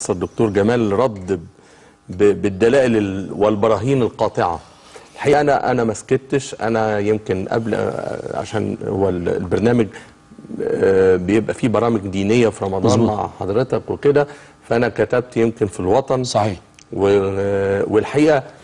الدكتور جمال رد ب- بالدلائل ال- والبراهين القاطعه الحقيقه انا انا ما سكتش انا يمكن قبل آه، عشان هو ال- البرنامج آه، بيبقى فيه برامج دينيه في رمضان مظبوط. مع حضرتك وكده فانا كتبت يمكن في الوطن صحيح و- والحقيقه آه،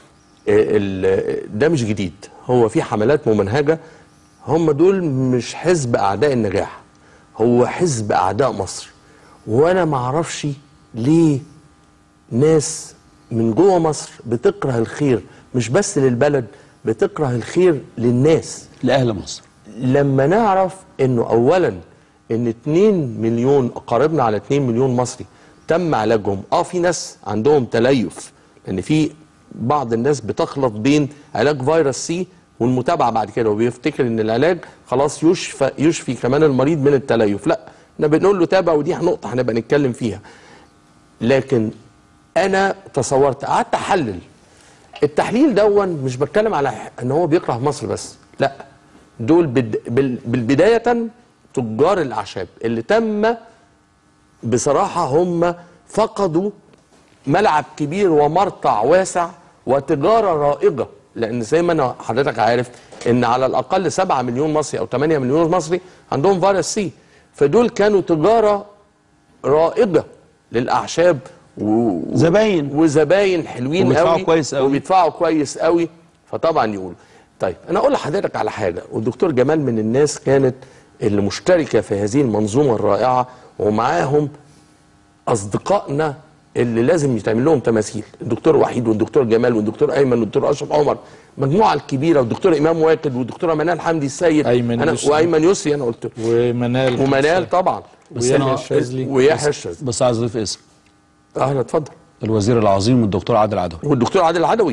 ال- ده مش جديد هو في حملات ممنهجه هم دول مش حزب اعداء النجاح هو حزب اعداء مصر وانا ما اعرفش ليه ناس من جوه مصر بتكره الخير مش بس للبلد بتكره الخير للناس لاهل مصر لما نعرف انه اولا ان 2 مليون قاربنا على 2 مليون مصري تم علاجهم اه في ناس عندهم تليف لان في بعض الناس بتخلط بين علاج فيروس سي والمتابعه بعد كده وبيفتكر ان العلاج خلاص يشفى يشفي كمان المريض من التليف لا احنا بنقول له تابع ودي نقطه هنبقى نتكلم فيها لكن انا تصورت قعدت احلل التحليل دون مش بتكلم على ان هو بيكره مصر بس لا دول بد... بال... بالبدايه تجار الاعشاب اللي تم بصراحه هم فقدوا ملعب كبير ومرتع واسع وتجاره رائجه لان زي ما انا حضرتك عارف ان على الاقل 7 مليون مصري او 8 مليون مصري عندهم فيروس سي فدول كانوا تجاره رائجه للاعشاب و... زباين. وزباين حلوين وبيدفعوا قوي كويس قوي. وبيدفعوا كويس قوي فطبعا يقول طيب انا اقول لحضرتك على حاجه والدكتور جمال من الناس كانت اللي مشتركه في هذه المنظومه الرائعه ومعاهم اصدقائنا اللي لازم يتعمل لهم تماثيل الدكتور وحيد والدكتور جمال والدكتور ايمن والدكتور اشرف عمر المجموعه الكبيره والدكتور امام واكد والدكتوره منال حمدي السيد أيمن أنا يسري. وايمن يسري انا قلت ومنال ومنال طبعا بس ويحيى أنا- الشاذلي ويحيى الشاذلي بس عايز اضيف اسم اهلا اتفضل الوزير العظيم الدكتور عادل عدوي والدكتور عادل العدوي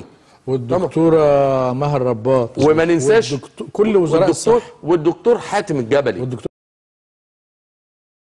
والدكتوره مها الرباط وما ننساش والدكتور- كل وزراء والدكتور الصحه والدكتور حاتم الجبلي والدكتور